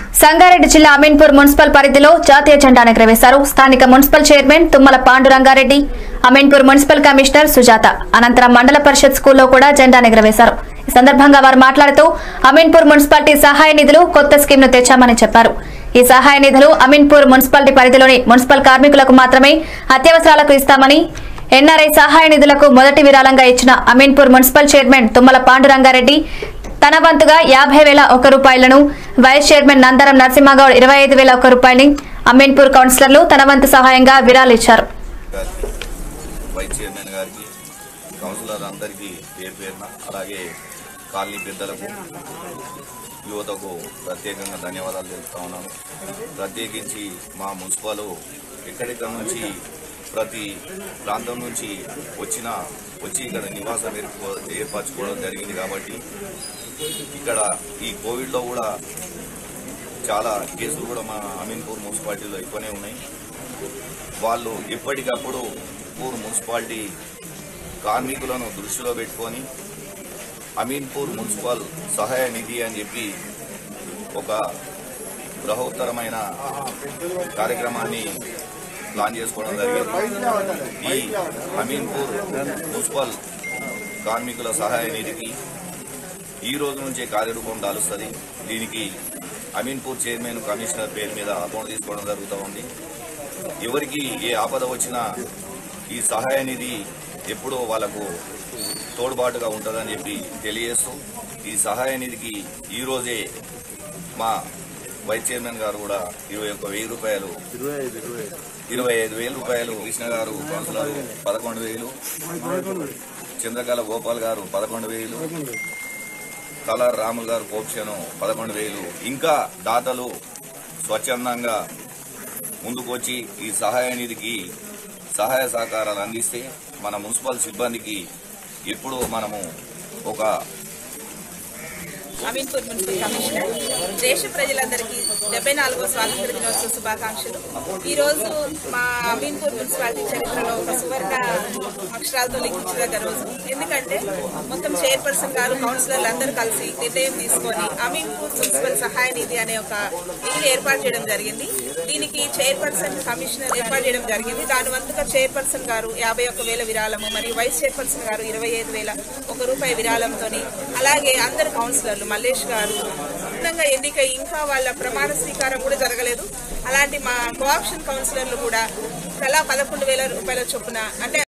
సంగారెడ్డి జిల్లా అమీన్పూర్ మున్సిపల్ పరిధిలో జాతీయ జెండాను ఎగరవేశారు స్థానిక municipal chairman Tummala Pandurangareddy Ameenpur municipal commissioner Sujatha అనంతరం మండల పరిషత్ స్కూల్లో కూడా జెండాను ఎగరవేశారు ఈ సందర్భంగా వారు మాట్లాడుతూ అమీన్పూర్ మున్సిపాలిటీ సహాయ నిధులు కొత్త స్కీమ్ ను తెచ్చామని చెప్పారు ఈ సహాయ నిధులు అమీన్పూర్ మున్సిపాలిటీ పరిధిలోని మున్సిపల్ కార్మికులకు మాత్రమే అత్యవసరాలకు ఇస్తామని ఎన్ఆర్ఐ సహాయ నిధులకు మొదటి విరాళంగా ఇచ్చిన అమీన్పూర్ మున్సిపల్ చైర్మన్ తుమ్మల పాండురంగారెడ్డి తన వంతుగా యాభై వేల ఒక రూపాయలను వైస్ చైర్మన్ నందరం నరసింహగౌడ్ ఇరవై ఐదు వేల ఒక రూపాయలని అమీన్పూర్ కౌన్సిలర్లు తన వంతు సహాయంగా విరాళిచ్చారు గారికి వైస్ చైర్మన్ గారికి కౌన్సిలర్ అందరికీ పేరు పేరున అలాగే కాలనీ పెద్దలకు యువతకు ప్రత్యేకంగా ధన్యవాదాలు తెలుపుతా ఉన్నాను ప్రత్యేకించి మా మున్సిపల్ ఎక్కడెక్కడ నుంచి ప్రతి ప్రాంతం నుంచి వచ్చిన వచ్చి ఇక్కడ నివాసం ఏర్ప- ఏర్పరచుకోవడం జరిగింది కాబట్టి ఇక్కడ ఈ కోవిడ్లో కూడా చాలా కేసులు కూడా మా అమీన్పూర్ మున్సిపాలిటీలో ఎక్కువనే ఉన్నాయి వాళ్ళు ఎప్పటికప్పుడు పూర్ మున్సిపాలిటీ కార్మికులను దృష్టిలో పెట్టుకొని అమీన్పూర్ మున్సిపల్ సహాయ నిధి అని చెప్పి ఒక బృహత్తరమైన కార్యక్రమాన్ని ప్లాన్ చేసుకోవడం జరిగింది ఈ అమీన్పూర్ మున్సిపల్ కార్మికుల సహాయ నిధికి ఈ రోజు నుంచే కార్యరూపం దాలుస్తుంది దీనికి అమీన్పూర్ చైర్మన్ కమిషనర్ పేరు మీద అకౌంట్ తీసుకోవడం జరుగుతూ ఉంది ఎవరికి ఏ ఆపద వచ్చినా ఈ సహాయ నిధి ఎప్పుడూ వాళ్ళకు తోడ్పాటుగా ఉంటుందని చెప్పి తెలియజేస్తూ ఈ సహాయ నిధికి ఈ రోజే మా వైస్ చైర్మన్ గారు కూడా ఇరవై ఒక్క వెయ్యి రూపాయలు ఇరవై ఐదు వేల రూపాయలు కృష్ణ గారు కౌన్సిలర్ పదకొండు వేలు చంద్రకళ గోపాల్ గారు పదకొండు వేలు కలర్ రాములు గారు కోప్షను పదకొండు వేలు ఇంకా దాతలు స్వచ్ఛందంగా ముందుకొచ్చి ఈ సహాయ నిధికి సహాయ సహకారాలు అందిస్తే మన మున్సిపల్ సిబ్బందికి ఎప్పుడూ మనము ఒక అమీన్పూర్ మున్సిపల్ కమిషనర్ దేశ ప్రజలందరికీ డెబ్బై నాలుగో స్వాతంత్ర దినోత్సవ శుభాకాంక్షలు ఈ రోజు మా అమీన్పూర్ మున్సిపాలిటీ చరిత్రలో ఒక సువర్ణ అక్షరాలతో లిఖించదగ్గ రోజు ఎందుకంటే మొత్తం చైర్పర్సన్ గారు కౌన్సిలర్లు అందరూ కలిసి నిర్ణయం తీసుకొని అమీన్పూర్ మున్సిపల్ సహాయ నిధి అనే ఒక నిధిని ఏర్పాటు చేయడం జరిగింది దీనికి చైర్పర్సన్ కమిషనర్ ఏర్పాటు చేయడం జరిగింది దాని వంతుగా చైర్పర్సన్ గారు యాభై ఒక్క వేల విరాళము మరియు వైస్ చైర్పర్సన్ గారు ఇరవై ఐదు వేల ఒక రూపాయి విరాళంతో అలాగే అందరు కౌన్సిలర్లు మల్లేష్ గారు నూతనంగా ఎన్నిక ఇంకా వాళ్ళ ప్రమాణ స్వీకారం కూడా జరగలేదు అలాంటి మా కోఆప్షన్ కౌన్సిలర్లు కూడా తలా పదకొండు వేల రూపాయల చొప్పున అంటే